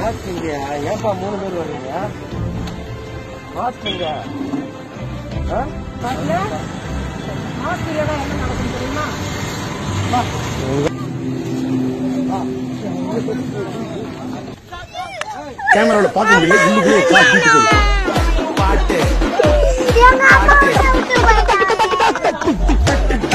Mask இல்லையா ஏன்பா மூணு பேர் வர்றீங்க மாஸ்க் இல்ல ஆ? வரல மாஸ்க் இல்லைன்னா என்ன நடக்கும் தெரியுமா கேமராவில் பார்க்க முடியல உள்ளுக்குள்ளே கால் தூக்கி போகுது பாட்டு எங்க அம்மா விட்டு போயிட்டாங்க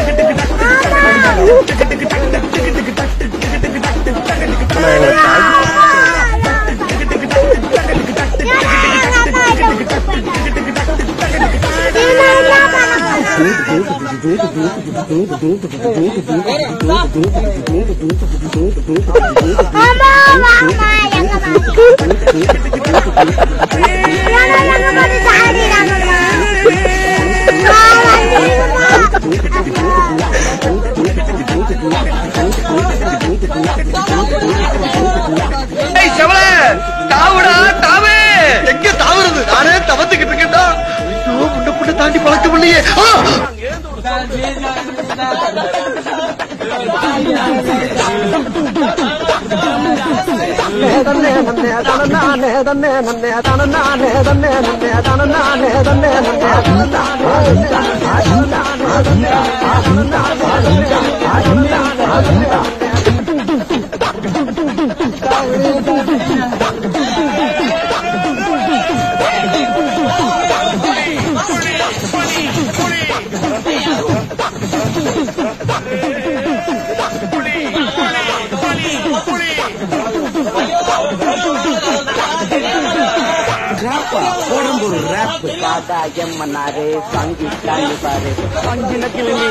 அம்மா வாமா எங்க எங்க வந்து சாடிறாங்கம்மா ஏய் செவல தாவுடா தாவு எங்க தாவுறது நானே தவத்துக்கிட்டு இருக்கேன்டா ஐயோ முன்ன புண்ண தாண்டி பழக்கம் இல்லையே ஆ! ரேப்பா போடும் ஒரு ரேப் தாத்தா எம்மன்னாரு சங்கி தாண்டி பாரு அஞ்சில கிளம்பி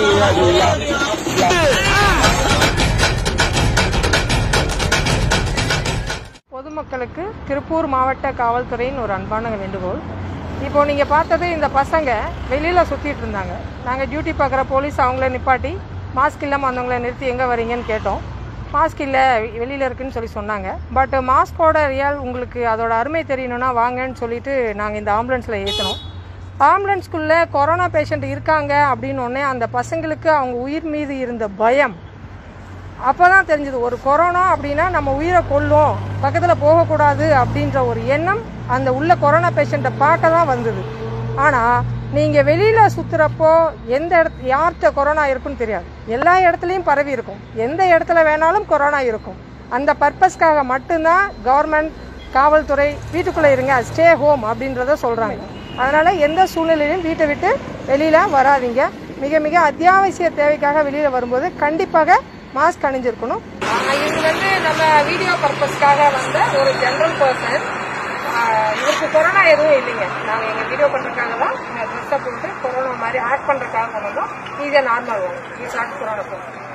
பொதுமக்களுக்கு திருப்பூர் மாவட்ட காவல்துறையின் ஒரு அன்பான வேண்டுகோள் இப்போ நீங்கள் பார்த்தது இந்த பசங்க வெளியில் சுற்றிட்டு இருந்தாங்க நாங்கள் டியூட்டி பார்க்குற போலீஸ் அவங்கள நிப்பாட்டி மாஸ்க் இல்லாமல் வந்தவங்கள நிறுத்தி எங்கே வரீங்கன்னு கேட்டோம் மாஸ்க் இல்லை வெளியில் இருக்குன்னு சொல்லி சொன்னாங்க பட் மாஸ்கோட ரியல் உங்களுக்கு அதோட அருமை தெரியணும்னா வாங்கன்னு சொல்லிட்டு நாங்கள் இந்த ஆம்புலன்ஸில் ஏற்றினோம் ஆம்புலன்ஸ்குள்ளே கொரோனா பேஷண்ட் இருக்காங்க அப்படின்னு உடனே அந்த பசங்களுக்கு அவங்க உயிர் மீது இருந்த பயம் அப்பதான் தெரிஞ்சது ஒரு கொரோனா அப்படின்னா நம்ம உயிரை கொல்லும் பக்கத்தில் போகக்கூடாது அப்படின்ற ஒரு எண்ணம் அந்த உள்ள கொரோனா பேஷண்ட்டை பார்க்க தான் வந்தது ஆனால் நீங்கள் வெளியில் சுற்றுறப்போ எந்த இடத்து யார்கிட்ட கொரோனா இருக்குன்னு தெரியாது எல்லா இடத்துலையும் பரவி இருக்கும் எந்த இடத்துல வேணாலும் கொரோனா இருக்கும் அந்த பர்பஸ்க்காக மட்டும்தான் கவர்மெண்ட் காவல்துறை வீட்டுக்குள்ளே இருங்க ஸ்டே ஹோம் அப்படின்றத சொல்கிறாங்க அதனால் எந்த சூழ்நிலையிலும் வீட்டை விட்டு வெளியில் வராதீங்க மிக மிக அத்தியாவசிய தேவைக்காக வெளியில் வரும்போது கண்டிப்பாக மாஸ்க் அணிஞ்சிருக்கணும் இது வந்து நம்ம வீடியோ பர்பஸ்க்காக வந்த ஒரு ஜென்ரல் பர்சன் இவருக்கு கொரோனா எதுவும் இல்லைங்க நாங்கள் எங்கள் வீடியோ பண்ணுறதுக்காக தான் ட்ரெஸ்ஸை போட்டு கொரோனா மாதிரி ஆக்ட் பண்ணுறதுக்காக கொண்டு வந்தோம் இது நார்மல் ஒன் இது நாட் கொரோனா